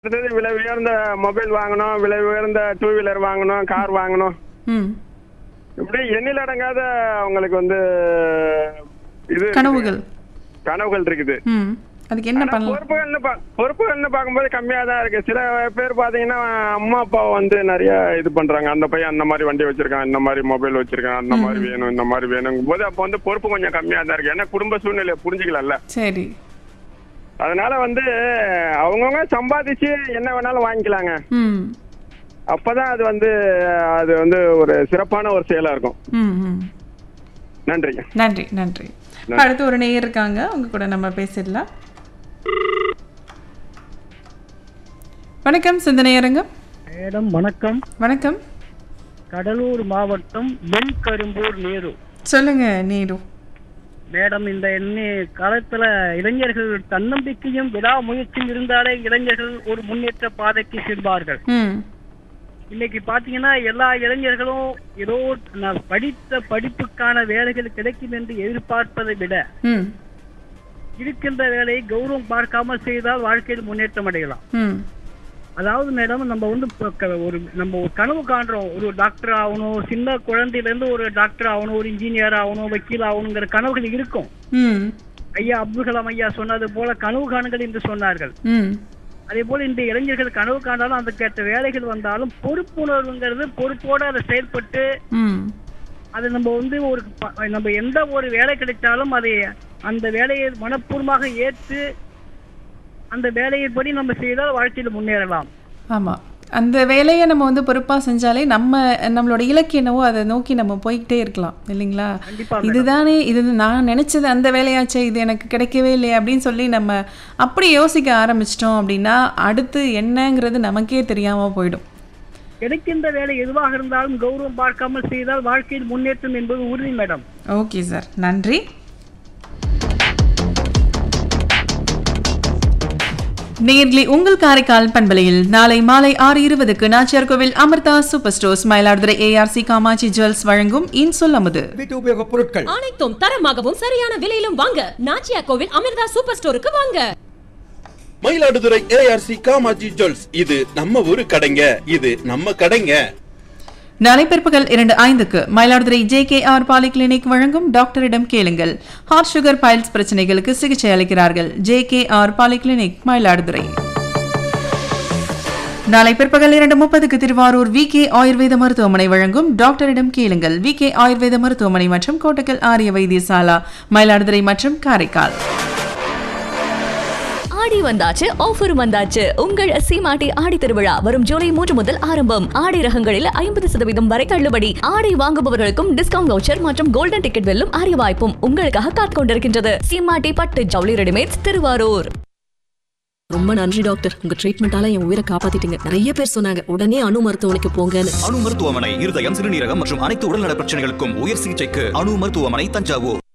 அடுத்தது விலை உயர்ந்த மொபைல் வாங்கணும் விலை உயர்ந்த டூ வீலர் வாங்கணும் கார் வாங்கணும் ம் இப்படி எண்ணில் அடங்காத அவங்களுக்கு வந்து இது கனவுகள் கனவுகள் இருக்குது ம் அதுக்கு என்ன ஆனா பண்ணலாம் பொறுப்புகள்னு பா- பொறுப்புகள்னு பார்க்கும்போது கம்மியா தான் இருக்கு சில பேர் பாத்தீங்கன்னா அம்மா அப்பா வந்து நிறைய இது பண்றாங்க அந்த பையன் அந்த மாதிரி வண்டி வச்சிருக்கான் இந்த மாதிரி மொபைல் வச்சிருக்கான் அந்த மாதிரி வேணும் இந்த மாதிரி வேணுங்கும் போது அப்போ வந்து பொறுப்பு கொஞ்சம் கம்மியா தான் இருக்கு ஏன்னா குடும்ப சூழ்நிலையை புரிஞ்சுக்கலாம்ல சரி அதனால வந்து அவங்கவுங்க சம்பாதிச்சு என்ன வேணாலும் வாங்கிக்கலாங்க ம் அப்பதான் அது வந்து அது வந்து ஒரு சிறப்பான ஒரு செயலா இருக்கும் ம் ம் நன்றிங்க நன்றி நன்றி அடுத்து ஒரு நேயர் இருக்காங்க அவங்க கூட நம்ம பேசிடலாம் வணக்கம் சிந்தனை அரங்கம் மேடம் வணக்கம் வணக்கம் கடலூர் மாவட்டம் வெண் கரும்பூர் நேரு சொல்லுங்க நீரு மேடம் இந்த எண்ணி காலத்துல இளைஞர்கள் தன்னம்பிக்கையும் விடாமுயற்சியும் இருந்தாலே இளைஞர்கள் ஒரு முன்னேற்ற பாதைக்கு செல்வார்கள் ம் இன்னைக்கு பாத்தீங்கன்னா எல்லா இளைஞர்களும் ஏதோ நான் படித்த படிப்புக்கான வேலைகள் கிடைக்கும் என்று எதிர்பார்ப்பதை விட ம் இருக்கின்ற வேலையை கௌரவம் பார்க்காமல் செய்தால் வாழ்க்கையில் முன்னேற்றம் அடையலாம் ம் அதாவது மேடம் நம்ம வந்து இப்ப க- ஒரு நம்ம ஒரு கனவு காண்றோம் ஒரு டாக்டர் ஆகணும் ஒரு சின்ன குழந்தையில இருந்து ஒரு டாக்டர் ஆகணும் ஒரு இன்ஜினியர் ஆகணும் வக்கீல் ஆகணுங்கிற கனவுகள் இருக்கும் ம் ஐயா அப்துல் கலாம் ஐயா சொன்னது போல கனவு காணுங்கள் என்று சொன்னார்கள் ம் அதே போல இந்த இளைஞர்கள் கனவு காண்டாலும் அதுக்கேற்ற வேலைகள் வந்தாலும் பொறுப்புணர்வுங்கிறது பொறுப்போட அதை செயல்பட்டு ம் அது நம்ம வந்து ஒரு ப- நம்ம எந்த ஒரு வேலை கிடைத்தாலும் அதை அந்த வேலையை மனப்பூர்வமாக ஏற்று அந்த வேலையின்படி நம்ம செய்தால் வாழ்க்கையில் முன்னேறலாம் ஆமாம் அந்த வேலையை நம்ம வந்து பொறுப்பாக செஞ்சாலே நம்ம நம்மளோட இலக்கு என்னவோ அதை நோக்கி நம்ம போய்கிட்டே இருக்கலாம் இல்லைங்களா கண்டிப்பா இதுதானே இது நான் நினச்சது அந்த வேலையாச்சே இது எனக்கு கிடைக்கவே இல்லையே அப்படின்னு சொல்லி நம்ம அப்படி யோசிக்க ஆரம்பிச்சிட்டோம் அப்படின்னா அடுத்து என்னங்கிறது நமக்கே தெரியாமல் போயிடும் கிடைக்கின்ற வேலை எதுவாக இருந்தாலும் கௌரவம் பார்க்காமல் செய்தால் வாழ்க்கையில் முன்னேற்றம் என்பது உறுதி மேடம் ஓகே சார் நன்றி நேர்லி உங்கள் காரைக்கால் பண்பலையில் நாளை மாலை ஆறு இருபதுக்கு Nachiyar Kovil Amirtha super stores Mayiladuthurai A R C Kamatchi jewels வழங்கும் இன்சொல் அமுது வீட்டு உபயோக பொருட்கள் அனைத்தும் தரமாகவும் சரியான விலையிலும் வாங்க நாச்சியா கோவில் அமிர்தா சூப்பர் ஸ்டோருக்கு வாங்க மயிலாடுதுறை ஏஆர்சி காமாஜி ஜுவல்ஸ் இது நம்ம ஊரு கடைங்க இது நம்ம கடைங்க நாளை பிற்பகல் இரண்டு ஐந்துக்கு Mayiladuthurai J K R polyclinic வழங்கும் டாக்டரிடம் கேளுங்கள் ஹார்ட் சுகர் பைல்ஸ் பிரச்சனைகளுக்கு சிகிச்சை அளிக்கிறார்கள் J K R polyclinic Mayiladuthurai நாளை பிற்பகல் இரண்டு முப்பதுக்கு திருவாரூர் வி கே ஆயுர்வேத மருத்துவமனை வழங்கும் டாக்டரிடம் கேளுங்கள் வி கே ஆயுர்வேத மருத்துவமனை மற்றும் கோட்டக்கல் ஆரிய வைத்தியசாலா மயிலாடுதுறை மற்றும் காரைக்கால் ஆடி வந்தாச்சு ஆஃபரும் வந்தாச்சு உங்கள் சீமாட்டி ஆடி திருவிழா வரும் ஜூலை மூன்று முதல் ஆரம்பம் ஆடை ரகங்களில் ஐம்பது சதவீதம் வரை தள்ளுபடி ஆடை வாங்குபவர்களுக்கும் டிஸ்கவுண்ட் வவுச்சர் மற்றும் கோல்டன் டிக்கெட் வெல்லும் அரிய வாய்ப்பும் உங்களுக்காக காத்துக் கொண்டிருக்கின்றது சீமாட்டி பட்டு ஜவுளி ரெடிமேட்ஸ் திருவாரூர் ரொம்ப நன்றி டாக்டர் உங்க ட்ரீட்மெண்டால என் உயிரை காப்பாத்திட்டீங்க நிறைய பேர் சொன்னாங்க உடனே அணு மருத்துவமனைக்கு போங்கன்னு அணு மருத்துவமனை இருதயம் சிறுநீரகம் மற்றும் அனைத்து உடல்நல பிரச்சனைகளுக்கும் உயர் சிகிச்சைக்கு அணு மருத்துவமனை தஞ்சாவூர்